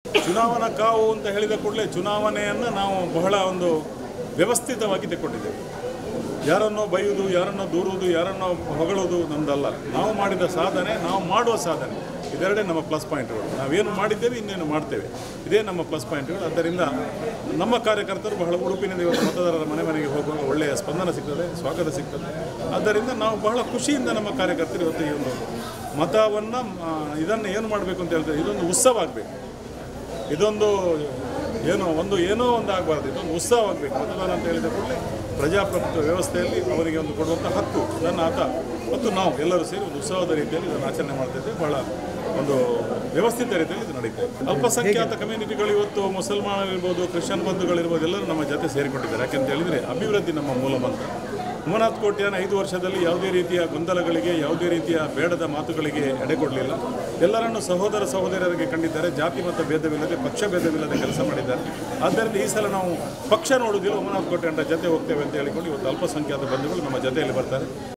ಚುನಾವಣಾ ಕಾವು ಅಂತ ಹೇಳಿದ ಕೂಡಲೇ ಚುನಾವಣೆಯನ್ನು ನಾವು ಬಹಳ ಒಂದು ವ್ಯವಸ್ಥಿತವಾಗಿ ತೆಕ್ಕೊಂಡಿದ್ದೇವೆ ಯಾರನ್ನೋ ಬೈಯುವುದು ಯಾರನ್ನೋ ದೂರುವುದು ಯಾರನ್ನೋ ಹೊಗಳೋದು ನಮ್ಮದಲ್ಲ ನಾವು ಮಾಡಿದ ಸಾಧನೆ ನಾವು ಮಾಡುವ ಸಾಧನೆ ಇದೆರಡೇ ನಮ್ಮ ಪ್ಲಸ್ ಪಾಯಿಂಟ್ಗಳು ನಾವೇನು ಮಾಡಿದ್ದೇವೆ ಇನ್ನೇನು ಮಾಡ್ತೇವೆ ಇದೇ ನಮ್ಮ ಪ್ಲಸ್ ಪಾಯಿಂಟ್ಗಳು ಆದ್ದರಿಂದ ನಮ್ಮ ಕಾರ್ಯಕರ್ತರು ಬಹಳ ಉಡುಪಿನಿಂದ ಇವತ್ತು ಮತದಾರರ ಮನೆ ಮನೆಗೆ ಹೋಗುವಾಗ ಒಳ್ಳೆಯ ಸ್ಪಂದನ ಸಿಗ್ತದೆ ಸ್ವಾಗತ ಸಿಗ್ತದೆ ಆದ್ದರಿಂದ ನಾವು ಬಹಳ ಖುಷಿಯಿಂದ ನಮ್ಮ ಕಾರ್ಯಕರ್ತರು ಇವತ್ತು ಈ ಒಂದು ಮತವನ್ನು ಇದನ್ನು ಏನು ಮಾಡಬೇಕು ಅಂತ ಹೇಳ್ತಾರೆ ಇದೊಂದು ಉತ್ಸವ ಆಗಬೇಕು ಇದೊಂದು ಏನೋ ಒಂದು ಏನೋ ಒಂದು ಆಗಬಾರ್ದು ಇದೊಂದು ಉತ್ಸವ ಆಗಬೇಕು ಮತದಾನ ಅಂತ ಹೇಳಿದ ಕೂಡಲೇ ಪ್ರಜಾಪ್ರಭುತ್ವ ವ್ಯವಸ್ಥೆಯಲ್ಲಿ ಅವರಿಗೆ ಒಂದು ಕೊಡುವಂಥ ಹಕ್ಕು ನನ್ನ ಆತ ಮತ್ತು ನಾವು ಎಲ್ಲರೂ ಸೇರಿ ಒಂದು ಉತ್ಸವದ ರೀತಿಯಲ್ಲಿ ಇದನ್ನು ಆಚರಣೆ ಮಾಡ್ತಿದ್ದೇವೆ ಬಹಳ ಒಂದು ವ್ಯವಸ್ಥಿತ ರೀತಿಯಲ್ಲಿ ಇದು ನಡೀತದೆ ಅಲ್ಪಸಂಖ್ಯಾತ ಕಮ್ಯುನಿಟಿಗಳು ಇವತ್ತು ಮುಸಲ್ಮಾನರಿರ್ಬೋದು ಕ್ರಿಶ್ಚಿಯನ್ ಬಂಧುಗಳಿರ್ಬೋದು ಎಲ್ಲರೂ ನಮ್ಮ ಜೊತೆ ಸೇರಿಕೊಂಡಿದ್ದಾರೆ ಯಾಕೆಂತ ಹೇಳಿದರೆ ಅಭಿವೃದ್ಧಿ ನಮ್ಮ ಮೂಲ ಮಂತ್ರ ಉಮನಾಥ್ ಕೋಟ್ಯಾನ ಐದು ವರ್ಷದಲ್ಲಿ ಯಾವುದೇ ರೀತಿಯ ಗೊಂದಲಗಳಿಗೆ ಯಾವುದೇ ರೀತಿಯ ಬೇಡದ ಮಾತುಗಳಿಗೆ ಎಡೆಕೊಡಲಿಲ್ಲ ಎಲ್ಲರನ್ನು ಸಹೋದರ ಸಹೋದರರಿಗೆ ಕಂಡಿದ್ದಾರೆ ಜಾತಿ ಮತ್ತು ಭೇದವಿಲ್ಲದೆ ಪಕ್ಷ ಭೇದವಿಲ್ಲದೆ ಕೆಲಸ ಮಾಡಿದ್ದಾರೆ ಆದ್ದರಿಂದ ಈ ಸಲ ನಾವು ಪಕ್ಷ ನೋಡುವುದಿಲ್ಲ ಉಮನಾಥ್ ಕೋಟ್ಯಾನ ಜೊತೆ ಹೋಗ್ತೇವೆ ಅಂತ ಹೇಳಿಕೊಂಡು ಇವತ್ತು ಅಲ್ಪಸಂಖ್ಯಾತ ಬಂಧುಗಳು ನಮ್ಮ ಜೊತೆಯಲ್ಲಿ ಬರ್ತಾರೆ